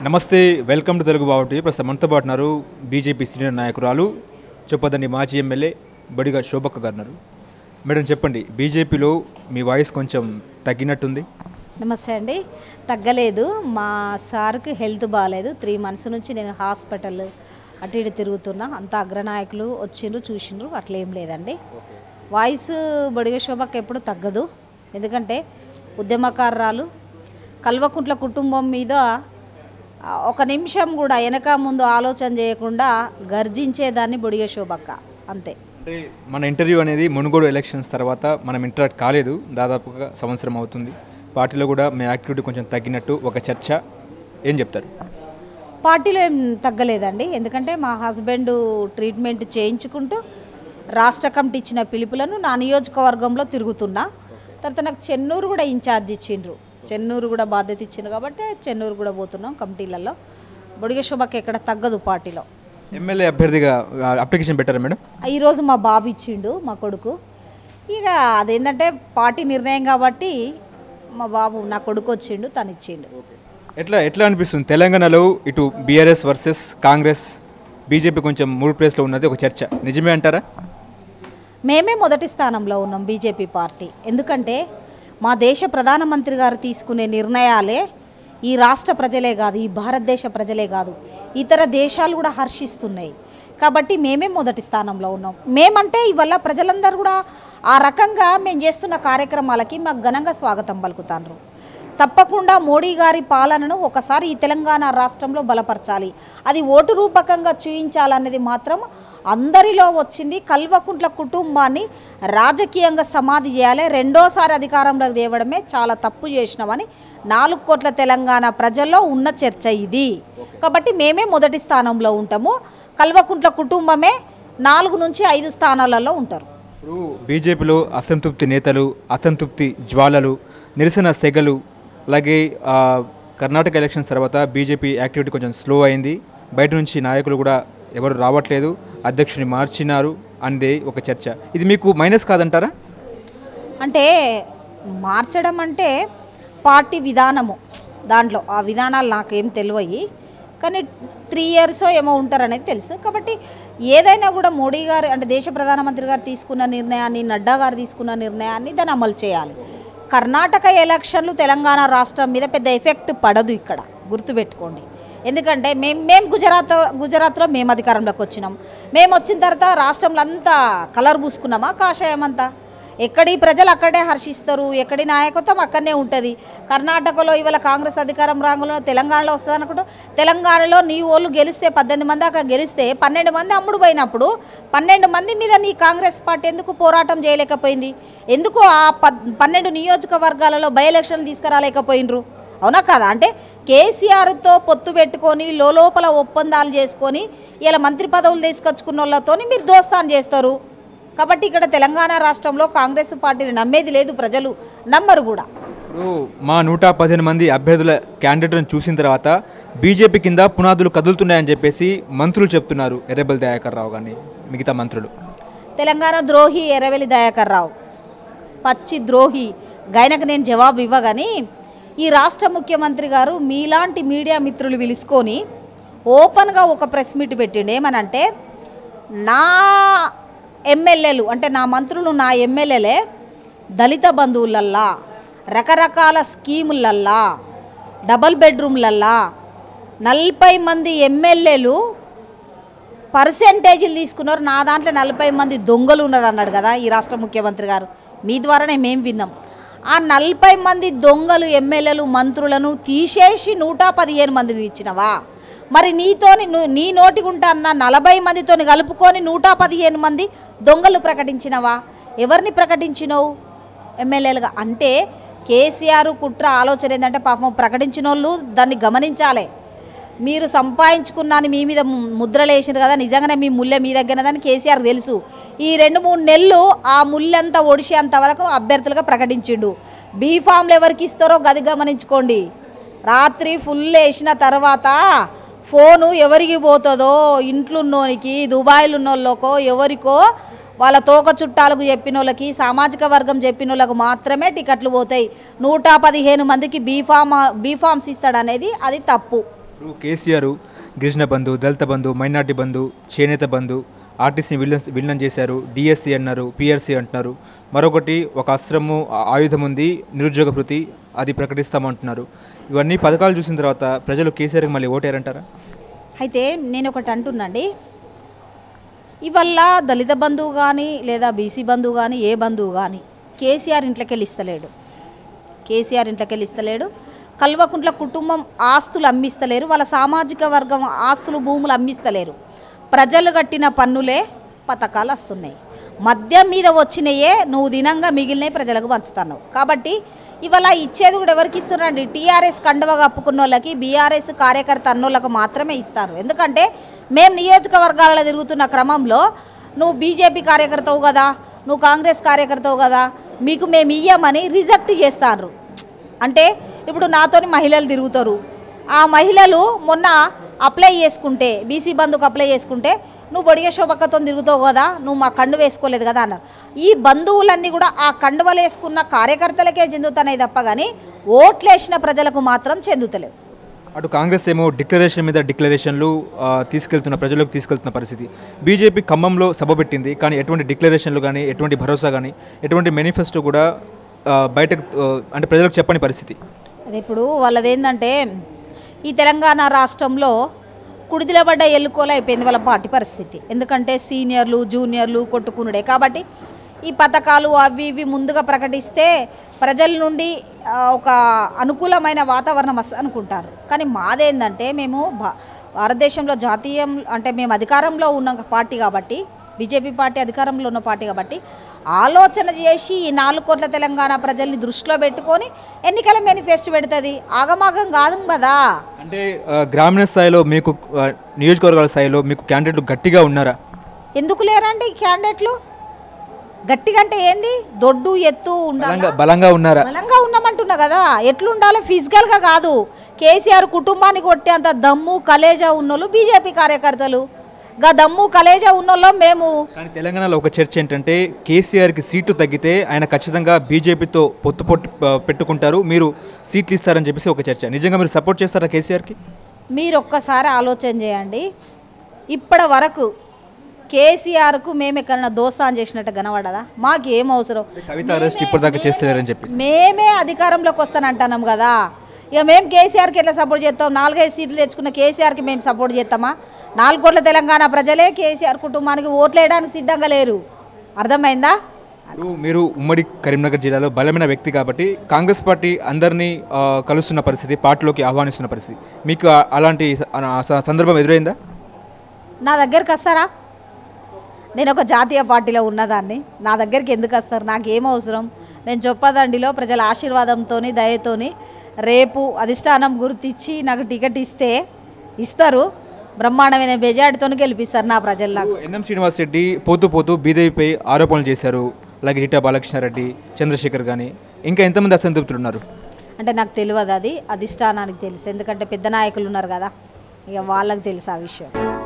నమస్తే welcome to Telugu బావటి ప్రస్తుతం మనతో పాటు ఉన్నారు బీజేపీ సీనియర్ నాయకురాలు చెప్పొద్దని మాజీ ఎమ్మెల్యే బడిగా శోభక్క గారు ఉన్నారు మేడం చెప్పండి బీజేపీలో మీ వాయిస్ కొంచెం తగ్గినట్టుంది నమస్తే అండి తగ్గలేదు మా సార్కి హెల్త్ బాగాలేదు త్రీ మంత్స్ నుంచి నేను హాస్పిటల్ అటు ఇటు తిరుగుతున్నా అంత అగ్రనాయకులు వచ్చిండ్రు చూసిండ్రు అట్లేం లేదండి వాయిస్ బొడిగ శోభకు ఎప్పుడు తగ్గదు ఎందుకంటే ఉద్యమకారరాలు కల్వకుంట్ల కుటుంబం మీద ఆ, ఒక నిమిషం కూడా వెనక ముందు ఆలోచన చేయకుండా గర్జించేదాన్ని బొడిగ శోభక్క అంతే అంటే మన ఇంటర్వ్యూ అనేది మునుగోడు ఎలక్షన్స్ తర్వాత మనం ఇంటరాక్ట్ కాలేదు దాదాపుగా సంవత్సరం అవుతుంది పార్టీలో కూడా మీ యాక్టివిటీ కొంచెం తగ్గినట్టు ఒక చర్చ ఏం చెప్తారు పార్టీలో ఏం తగ్గలేదండి ఎందుకంటే మా హస్బెండ్ ట్రీట్మెంట్ చేయించుకుంటూ రాష్ట్ర కమిటీ ఇచ్చిన పిలుపులను నా నియోజకవర్గంలో తిరుగుతున్నా తర్వాత నాకు చెన్నూరు కూడా ఇన్ఛార్జ్ ఇచ్చిండ్రు చెన్నూరు కూడా బాధ్యత ఇచ్చిండ్రు కాబట్టి చెన్నూరు కూడా పోతున్నాం కమిటీలలో బొడిగ శోభకి ఎక్కడ తగ్గదు పార్టీలో ఎమ్మెల్యే అభ్యర్థిగా ఆ, అప్లికేషన్ పెట్టారా మేడం ఈరోజు మా బాబు ఇచ్చిండు మా కొడుకు ఇక అదేంటంటే పార్టీ నిర్ణయం కాబట్టి మా బాబు నా కొడుకు వచ్చిండు తను ఇచ్చిండు ఎట్లా ఎట్లా అనిపిస్తుంది తెలంగాణలో ఇటు బీఆర్ఎస్ వర్సెస్ కాంగ్రెస్ బీజేపీ కొంచెం మూడు ప్లేస్లో ఉన్నది ఒక చర్చ నిజమే అంటారా మేమే మొదటి స్థానంలో ఉన్నాం బీజేపీ పార్టీ ఎందుకంటే మా దేశ ప్రధానమంత్రి గారు తీసుకునే నిర్ణయాలే ఈ రాష్ట్ర ప్రజలే కాదు ఈ భారతదేశ ప్రజలే కాదు ఇతర దేశాలు కూడా హర్షిస్తున్నాయి కాబట్టి మేమే మొదటి స్థానంలో ఉన్నాం మేమంటే ఇవల్ల ప్రజలందరూ కూడా ఆ రకంగా మేము చేస్తున్న కార్యక్రమాలకి మాకు ఘనంగా స్వాగతం పలుకుతారు తప్పకుండా మోడీ గారి పాలనను ఒకసారి ఈ తెలంగాణ రాష్ట్రంలో బలపరచాలి అది ఓటు రూపకంగా చూయించాలనేది మాత్రం అందరిలో వచ్చింది కల్వకుంట్ల కుటుంబాన్ని రాజకీయంగా సమాధి చేయాలి రెండోసారి అధికారంలోకి తేవడమే చాలా తప్పు చేసినామని నాలుగు కోట్ల తెలంగాణ ప్రజల్లో ఉన్న చర్చ ఇది కాబట్టి మేమే మొదటి స్థానంలో ఉంటాము కల్వకుంట్ల కుటుంబమే నాలుగు నుంచి ఐదు స్థానాలలో ఉంటారు ఇప్పుడు బీజేపీలో అసంతృప్తి నేతలు అసంతృప్తి జ్వాలలు నిరసన సెగలు అలాగే ఆ, కర్ణాటక ఎలక్షన్స్ తర్వాత బీజేపీ యాక్టివిటీ కొంచెం స్లో అయింది బయట నుంచి నాయకులు కూడా ఎవరు రావట్లేదు అధ్యక్షుని మార్చినారు అనేది ఒక చర్చ ఇది మీకు మైనస్ కాదంటారా అంటే మార్చడం అంటే పార్టీ విధానము దాంట్లో ఆ విధానాలు నాకేం తెలివయి కానీ త్రీ ఇయర్స్ ఏమో ఉంటారనేది తెలుసు కాబట్టి ఏదైనా కూడా మోడీ గారు అంటే దేశ ప్రధానమంత్రి గారు తీసుకున్న నిర్ణయాన్ని నడ్డా గారు తీసుకున్న నిర్ణయాన్ని దాన్ని అమలు చేయాలి కర్ణాటక ఎలక్షన్లు తెలంగాణ రాష్ట్రం మీద పెద్ద ఎఫెక్ట్ పడదు ఇక్కడ గుర్తుపెట్టుకోండి ఎందుకంటే మేము మేము గుజరాత్ గుజరాత్లో మేము అధికారంలోకి వచ్చినాం మేము వచ్చిన తర్వాత రాష్ట్రంలో అంతా కలర్ పూసుకున్నామా కాషాయం అంతా ఎక్కడి ప్రజలు అక్కడే హర్షిస్తారు ఎక్కడి నాయకత్వం అక్కడనే ఉంటుంది కర్ణాటకలో ఇవాళ కాంగ్రెస్ అధికారం రాంగులో తెలంగాణలో వస్తుంది అనుకుంటాం తెలంగాణలో నీ ఓళ్ళు గెలిస్తే పద్దెనిమిది మంది దాకా గెలిస్తే పన్నెండు మంది అమ్ముడు పోయినప్పుడు పన్నెండు మంది మీద నీ కాంగ్రెస్ పార్టీ ఎందుకు పోరాటం చేయలేకపోయింది ఎందుకు ఆ పద్ పన్నెండు నియోజకవర్గాలలో బై ఎలక్షన్లు తీసుకురాలేకపోయినరు అవునా కదా అంటే కేసీఆర్తో పొత్తు పెట్టుకొని లోపల ఒప్పందాలు చేసుకొని ఇలా మంత్రి పదవులు తీసుకొచ్చుకున్న వాళ్ళతోని మీరు దోస్తాన్ చేస్తారు కాబట్టి ఇక్కడ తెలంగాణ రాష్ట్రంలో కాంగ్రెస్ పార్టీని నమ్మేది లేదు ప్రజలు నమ్మరు కూడా ఇప్పుడు మా నూట పదిహేను మంది అభ్యర్థుల క్యాండిడేట్లను చూసిన తర్వాత బీజేపీ కింద పునాదులు కదులుతున్నాయని చెప్పేసి మంత్రులు చెప్తున్నారు ఎర్రబెల్ దయాకర్ రావు కానీ మిగతా మంత్రులు తెలంగాణ ద్రోహి ఎర్రవెల్లి దయాకర్ రావు పచ్చి ద్రోహి గైనకు నేను జవాబు ఇవ్వగాని ఈ రాష్ట్ర ముఖ్యమంత్రి గారు మీలాంటి మీడియా మిత్రులు పిలుచుకొని ఓపెన్గా ఒక ప్రెస్ మీట్ పెట్టిండు ఏమనంటే నా ఎమ్మెల్యేలు అంటే నా మంత్రులు నా ఎమ్మెల్యేలే దళిత బంధువులల్లా రకరకాల స్కీములల్లా డబల్ బెడ్రూమ్లల్లా నలభై మంది ఎమ్మెల్యేలు పర్సెంటేజీలు తీసుకున్నారు నా దాంట్లో నలభై మంది దొంగలు ఉన్నారు అన్నాడు కదా ఈ రాష్ట్ర ముఖ్యమంత్రి గారు మీ ద్వారానే మేము విన్నాం ఆ నలభై మంది దొంగలు ఎమ్మెల్యేలు మంత్రులను తీసేసి నూట పదిహేను మందిని ఇచ్చినవా మరి నీతోని ను- నీ నోటికుంటా అన్న నలభై మందితోని కలుపుకొని నూట పదిహేను మంది దొంగలు ప్రకటించినవా ఎవరిని ప్రకటించినవు ఎమ్మెల్యేలుగా అంటే కేసీఆర్ కుట్ర ఆలోచన ఏంటంటే పాపం ప్రకటించిన వాళ్ళు దాన్ని గమనించాలి మీరు సంపాదించుకున్నాను మీ మీద ము- ముద్రలు వేసినారు కదా నిజంగానే మీ ముల్లె మీ దగ్గరదని కేసీఆర్ తెలుసు ఈ రెండు మూడు నెలలు ఆ ముళ్ళంతా ఒడిసేంత వరకు అభ్యర్థులుగా ప్రకటించిండు బీఫామ్లు ఎవరికి ఇస్తారో గది గమనించుకోండి రాత్రి ఫుల్ వేసిన తర్వాత ఫోను ఎవరికి పోతుందో ఇంట్లున్నోనికి దుబాయ్లు ఉన్నోళ్ళకో ఎవరికో వాళ్ళ తోక చుట్టాలకు చెప్పిన వాళ్ళకి సామాజిక వర్గం చెప్పిన వాళ్ళకు మాత్రమే టికెట్లు పోతాయి నూట పదిహేను మందికి బీఫామ్ బీఫామ్స్ ఇస్తాడనేది అది తప్పు ఇప్పుడు కేసీఆర్ గిరిజన బంధు దళిత బంధు మైనార్టీ బంధు చేనేత బంధు ఆర్టీసీని విలన్ విలనం చేశారు డిఎస్సి అన్నారు పిఆర్సీ అంటున్నారు మరొకటి ఒక అస్త్రము ఆ- ఆయుధం ఉంది నిరుద్యోగ భృతి అది ప్రకటిస్తామంటున్నారు ఇవన్నీ పథకాలు చూసిన తర్వాత ప్రజలు కేసీఆర్కి మళ్ళీ ఓటేరంటారా అయితే నేను ఒకటి అంటున్నాండి ఇవల్ల దళిత బంధువు కానీ లేదా బీసీ బంధువు కానీ ఏ బంధువు కానీ కేసీఆర్ ఇంట్లోకి వెళ్ళి ఇస్తలేడు కేసీఆర్ ఇంట్లోకి వెళ్ళి ఇస్తలేడు కల్వకుంట్ల కుటుంబం ఆస్తులు అమ్మిస్తలేరు వాళ్ళ సామాజిక వర్గం ఆస్తులు భూములు అమ్మిస్తలేరు ప్రజలు కట్టిన పన్నులే పథకాలు వస్తున్నాయి మద్యం మీద వచ్చినాయే నువ్వు దినంగా మిగిలినవి ప్రజలకు పంచుతున్నావు కాబట్టి ఇవాళ ఇచ్చేది కూడా ఎవరికి ఇస్తున్నారండి టీఆర్ఎస్ కండువ కప్పుకున్న వాళ్ళకి బీఆర్ఎస్ కార్యకర్త అన్నోళ్ళకు మాత్రమే ఇస్తారు ఎందుకంటే మేము నియోజకవర్గాలలో తిరుగుతున్న క్రమంలో నువ్వు బీజేపీ కార్యకర్తవు కదా నువ్వు కాంగ్రెస్ కార్యకర్తవు కదా మీకు మేము ఇయ్యమని రిజెక్ట్ చేస్తారు అంటే ఇప్పుడు నాతోని మహిళలు తిరుగుతారు ఆ మహిళలు మొన్న అప్లై చేసుకుంటే బీసీ బంధుకు అప్లై చేసుకుంటే నువ్వు బొడిగ శోభక్కతో తిరుగుతావు కదా నువ్వు మా కండు వేసుకోలేదు కదా అన్నారు ఈ బంధువులన్నీ కూడా ఆ కండువలు వేసుకున్న కార్యకర్తలకే చెందుతున్నాయి తప్ప కానీ ఓట్లేసిన ప్రజలకు మాత్రం చెందుతలేవు అటు కాంగ్రెస్ ఏమో డిక్లరేషన్ మీద డిక్లరేషన్లు ఆ, తీసుకెళ్తున్న ప్రజలకు తీసుకెళ్తున్న పరిస్థితి బీజేపీ ఖమ్మంలో సభ పెట్టింది కానీ ఎటువంటి డిక్లరేషన్లు కానీ ఎటువంటి భరోసా కానీ ఎటువంటి మేనిఫెస్టో కూడా ఆ, బయటకు ఆ, అంటే ప్రజలకు చెప్పని పరిస్థితి అదే ఇప్పుడు వాళ్ళది ఏంటంటే ఈ తెలంగాణ రాష్ట్రంలో కుడిదిలబడ్డ ఎల్లుకోలు అయిపోయింది వాళ్ళ పార్టీ పరిస్థితి ఎందుకంటే సీనియర్లు జూనియర్లు కొట్టుకునుడే కాబట్టి ఈ పథకాలు అవి ఇవి ముందుగా ప్రకటిస్తే ప్రజల నుండి ఆ, ఒక అనుకూలమైన వాతావరణం వస్తుంది అనుకుంటారు కానీ మాదేందంటే మేము భా భారతదేశంలో జాతీయం అంటే మేము అధికారంలో ఉన్న పార్టీ కాబట్టి బీజేపీ పార్టీ అధికారంలో ఉన్న పార్టీ కాబట్టి ఆలోచన చేసి ఈ నాలుగు కోట్ల తెలంగాణ ప్రజల్ని దృష్టిలో పెట్టుకొని ఎన్నికల మేనిఫెస్టో పెడుతుంది ఆగమాగం కాదు కదా అంటే ఆ, గ్రామీణ స్థాయిలో మీకు ఆ, నియోజకవర్గాల స్థాయిలో మీకు క్యాండిడేట్లు గట్టిగా ఉన్నారా ఎందుకు లేరండి ఈ క్యాండిడేట్లు గట్టిగా అంటే ఏంది దొడ్డు ఎత్తు ఉండాలి బలంగా బలంగా ఉన్నారా బలంగా ఉన్నామంటున్నా కదా ఎట్లుండాలో ఫిజికల్గా కాదు కేసీఆర్ కుటుంబాన్ని కొట్టేంత దమ్ము కలేజా ఉన్నోళ్ళు బీజేపీ కార్యకర్తలు గా దమ్ము కలేజా ఉన్నోళ్ళం మేము కానీ తెలంగాణలో ఒక చర్చ ఏంటంటే కేసీఆర్కి సీటు తగ్గితే ఆయన ఖచ్చితంగా బీజేపీతో పొత్తు పొట్టు ఆ, పెట్టుకుంటారు మీరు సీట్లు ఇస్తారని చెప్పేసి ఒక చర్చ నిజంగా మీరు సపోర్ట్ చేస్తారా కేసీఆర్కి మీరు ఒక్కసారి ఆలోచన చేయండి ఇప్పటి వరకు కేసీఆర్కు మేము ఎక్కడైనా దోస్తాన్ చేసినట్టు కనబడదా మాకు ఏం అవసరం కవిత అరెస్ట్ ఇప్పటిదాకా చేస్తలేరని చెప్పి మేమే అధికారంలోకి వస్తానంటున్నాం కదా ఇక మేము కేసీఆర్కి ఎట్లా సపోర్ట్ చేస్తాం నాలుగైదు సీట్లు తెచ్చుకున్న కేసీఆర్కి మేము సపోర్ట్ చేస్తామా నాలుగు కోట్ల తెలంగాణ ప్రజలే కేసీఆర్ కుటుంబానికి ఓట్లు వేయడానికి సిద్ధంగా లేరు అర్థమైందా ఇప్పుడు మీరు ఉమ్మడి కరీంనగర్ జిల్లాలో బలమైన వ్యక్తి కాబట్టి కాంగ్రెస్ పార్టీ అందరినీ ఆ, కలుస్తున్న పరిస్థితి పార్టీలోకి ఆహ్వానిస్తున్న పరిస్థితి మీకు ఆ- అలాంటి స- ఆ స- సందర్భం ఎదురైందా నా దగ్గరికి వస్తారా నేను ఒక జాతీయ పార్టీలో ఉన్నదాన్ని నా దగ్గరికి ఎందుకు వస్తారు నాకు ఏం అవసరం నేను చొప్పదండిలో ప్రజల ఆశీర్వాదంతోని దయతోని రేపు అధిష్టానం గుర్తిచ్చి నాకు టికెట్ ఇస్తే ఇస్తారు బ్రహ్మాండమైన బెజాడితోని గెలిపిస్తారు నా ప్రజలు నాకు ఎన్ఎం శ్రీనివాస్ రెడ్డి పోతూ పోతూ బీజేపీపై ఆరోపణలు చేశారు అలాగే జిట్టా బాలకృష్ణారెడ్డి చంద్రశేఖర్ కానీ ఇంకా ఎంతమంది అసంతృప్తులు ఉన్నారు అంటే నాకు తెలియదు అది అధిష్టానానికి తెలుసు ఎందుకంటే పెద్ద నాయకులు ఉన్నారు కదా ఇక వాళ్ళకి తెలుసు ఆ విషయం